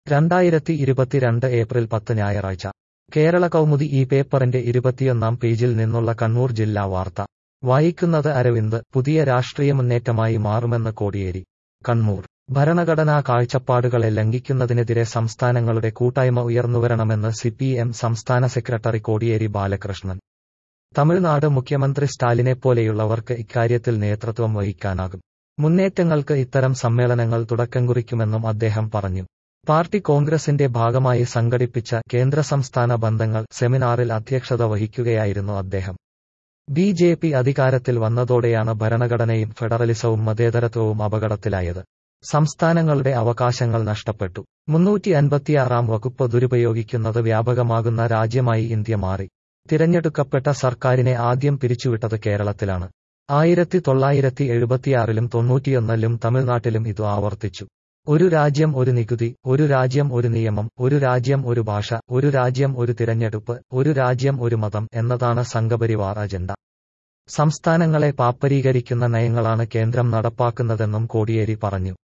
രണ്ടായിരത്തി ഇരുപത്തിരണ്ട് ഏപ്രിൽ പത്ത് ഞായറാഴ്ച കേരള കൗമുദി ഈ പേപ്പറിന്റെ ഇരുപത്തിയൊന്നാം പേജിൽ നിന്നുള്ള കണ്ണൂർ ജില്ലാ വാർത്ത വായിക്കുന്നത് അരവിന്ദ് പുതിയ രാഷ്ട്രീയ മുന്നേറ്റമായി മാറുമെന്ന് കോടിയേരി കണ്ണൂർ ഭരണഘടനാ കാഴ്ചപ്പാടുകളെ ലംഘിക്കുന്നതിനെതിരെ സംസ്ഥാനങ്ങളുടെ കൂട്ടായ്മ ഉയർന്നുവരണമെന്ന് സിപിഎം സംസ്ഥാന സെക്രട്ടറി കോടിയേരി ബാലകൃഷ്ണൻ തമിഴ്നാട് മുഖ്യമന്ത്രി സ്റ്റാലിനെപ്പോലെയുള്ളവർക്ക് ഇക്കാര്യത്തിൽ നേതൃത്വം വഹിക്കാനാകും മുന്നേറ്റങ്ങൾക്ക് ഇത്തരം സമ്മേളനങ്ങൾ തുടക്കം കുറിക്കുമെന്നും അദ്ദേഹം പറഞ്ഞു പാർട്ടി കോൺഗ്രസിന്റെ ഭാഗമായി സംഘടിപ്പിച്ച കേന്ദ്ര സംസ്ഥാന ബന്ധങ്ങൾ സെമിനാറിൽ അധ്യക്ഷത വഹിക്കുകയായിരുന്നു അദ്ദേഹം ബി ജെ പി അധികാരത്തിൽ വന്നതോടെയാണ് ഭരണഘടനയും ഫെഡറലിസവും മതേതരത്വവും അപകടത്തിലായത് സംസ്ഥാനങ്ങളുടെ അവകാശങ്ങൾ നഷ്ടപ്പെട്ടു മുന്നൂറ്റി അൻപത്തിയാറാം വകുപ്പ് ദുരുപയോഗിക്കുന്നത് വ്യാപകമാകുന്ന രാജ്യമായി ഇന്ത്യ മാറി തിരഞ്ഞെടുക്കപ്പെട്ട സർക്കാരിനെ ആദ്യം പിരിച്ചുവിട്ടത് കേരളത്തിലാണ് ആയിരത്തി തൊള്ളായിരത്തി എഴുപത്തിയാറിലും തൊണ്ണൂറ്റിയൊന്നിലും തമിഴ്നാട്ടിലും ഇത് ആവർത്തിച്ചു ഒരു രാജ്യം ഒരു നികുതി ഒരു രാജ്യം ഒരു നിയമം ഒരു രാജ്യം ഒരു ഭാഷ ഒരു രാജ്യം ഒരു തിരഞ്ഞെടുപ്പ് ഒരു രാജ്യം ഒരു മതം എന്നതാണ് സംഘപരിവാർ അജണ്ട സംസ്ഥാനങ്ങളെ പാപ്പരീകരിക്കുന്ന നയങ്ങളാണ് കേന്ദ്രം നടപ്പാക്കുന്നതെന്നും കോടിയേരി പറഞ്ഞു